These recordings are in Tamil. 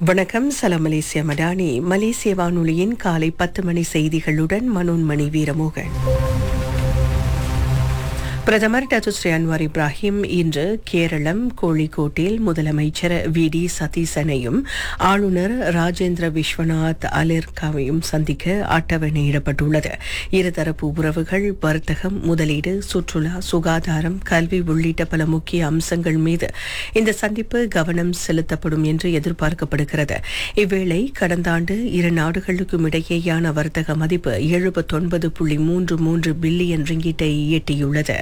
வணக்கம் சலாம் மலேசிய மடானி மலேசிய வானொலியின் காலை பத்து மணி செய்திகளுடன் மனோன்மணி வீரமோகன் பிரதமர் டத்து ஸ்ரீ அன்வார் இப்ராஹிம் இன்று கேரளம் கோழிக்கோட்டில் முதலமைச்சர் வி டி சதீசனையும் ஆளுநர் ராஜேந்திர விஸ்வநாத் அலிர்காவையும் சந்திக்க அட்டவணையிடப்பட்டுள்ளது இருதரப்பு உறவுகள் வர்த்தகம் முதலீடு சுற்றுலா சுகாதாரம் கல்வி உள்ளிட்ட பல முக்கிய அம்சங்கள் மீது இந்த சந்திப்பு கவனம் செலுத்தப்படும் என்று எதிர்பார்க்கப்படுகிறது இவ்வேளை கடந்த ஆண்டு இரு நாடுகளுக்கும் இடையேயான வர்த்தக மதிப்பு எழுபத்தொன்பது புள்ளி மூன்று மூன்று பில்லியன் ரிங்கிட்டை எட்டியுள்ளது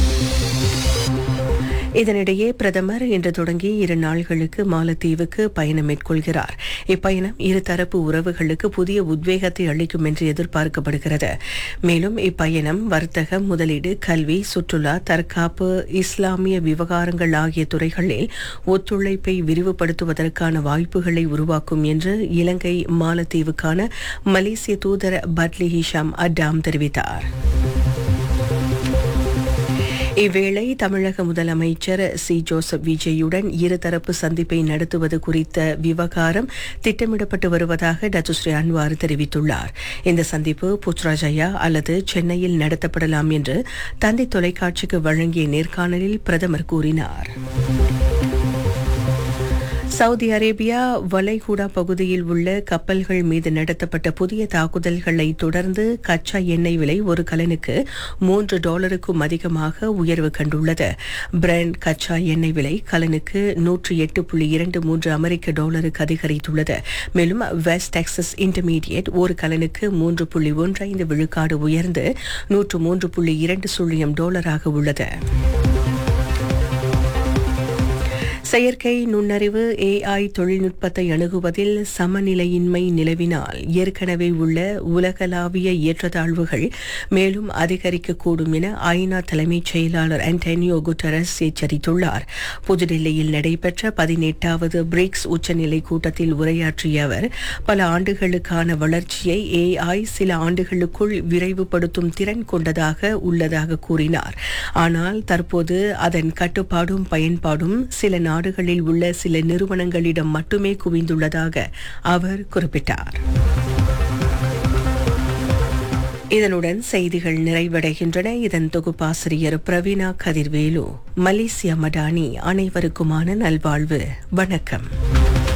இதனிடையே பிரதமர் இன்று தொடங்கி இரு நாள்களுக்கு மாலத்தீவுக்கு பயணம் மேற்கொள்கிறார் இப்பயணம் இருதரப்பு உறவுகளுக்கு புதிய உத்வேகத்தை அளிக்கும் என்று எதிர்பார்க்கப்படுகிறது மேலும் இப்பயணம் வர்த்தகம் முதலீடு கல்வி சுற்றுலா தற்காப்பு இஸ்லாமிய விவகாரங்கள் ஆகிய துறைகளில் ஒத்துழைப்பை விரிவுபடுத்துவதற்கான வாய்ப்புகளை உருவாக்கும் என்று இலங்கை மாலத்தீவுக்கான மலேசிய தூதர் பட்லி ஹிஷாம் அட்டாம் தெரிவித்தார் இவ்வேளை தமிழக முதலமைச்சர் சி ஜோசப் விஜயுடன் இருதரப்பு சந்திப்பை நடத்துவது குறித்த விவகாரம் திட்டமிடப்பட்டு வருவதாக டச்சுஸ்ரீ அன்வார் தெரிவித்துள்ளார் இந்த சந்திப்பு புத்ராஜயா அல்லது சென்னையில் நடத்தப்படலாம் என்று தந்தை தொலைக்காட்சிக்கு வழங்கிய நேர்காணலில் பிரதமர் கூறினார் சவுதி அரேபியா வளைகுடா பகுதியில் உள்ள கப்பல்கள் மீது நடத்தப்பட்ட புதிய தாக்குதல்களை தொடர்ந்து கச்சா எண்ணெய் விலை ஒரு கலனுக்கு மூன்று டாலருக்கும் அதிகமாக உயர்வு கண்டுள்ளது பிராண்ட் கச்சா எண்ணெய் விலை கலனுக்கு நூற்று எட்டு புள்ளி இரண்டு மூன்று அமெரிக்க டாலருக்கு அதிகரித்துள்ளது மேலும் வெஸ்ட் டெக்சஸ் இன்டர்மீடியட் ஒரு கலனுக்கு மூன்று புள்ளி ஒன்று ஐந்து விழுக்காடு உயர்ந்து நூற்று மூன்று புள்ளி இரண்டு சுழியம் டாலராக உள்ளது செயற்கை நுண்ணறிவு ஏஐ தொழில்நுட்பத்தை அணுகுவதில் சமநிலையின்மை நிலவினால் ஏற்கனவே உள்ள உலகளாவிய ஏற்றத்தாழ்வுகள் மேலும் அதிகரிக்கக்கூடும் என ஐநா தலைமைச் செயலாளர் அன்டனியோ குட்டரஸ் எச்சரித்துள்ளார் புதுடில்லியில் நடைபெற்ற பதினெட்டாவது பிரிக்ஸ் உச்சநிலை கூட்டத்தில் உரையாற்றிய அவர் பல ஆண்டுகளுக்கான வளர்ச்சியை ஏஐ சில ஆண்டுகளுக்குள் விரைவுபடுத்தும் திறன் கொண்டதாக உள்ளதாக கூறினார் ஆனால் தற்போது அதன் கட்டுப்பாடும் பயன்பாடும் சில நாடுகளில் உள்ள சில நிறுவனங்களிடம் மட்டுமே குவிந்துள்ளதாக அவர் குறிப்பிட்டார் இதனுடன் செய்திகள் நிறைவடைகின்றன இதன் தொகுப்பாசிரியர் பிரவீனா கதிர்வேலு மலேசியா மடானி அனைவருக்குமான நல்வாழ்வு வணக்கம்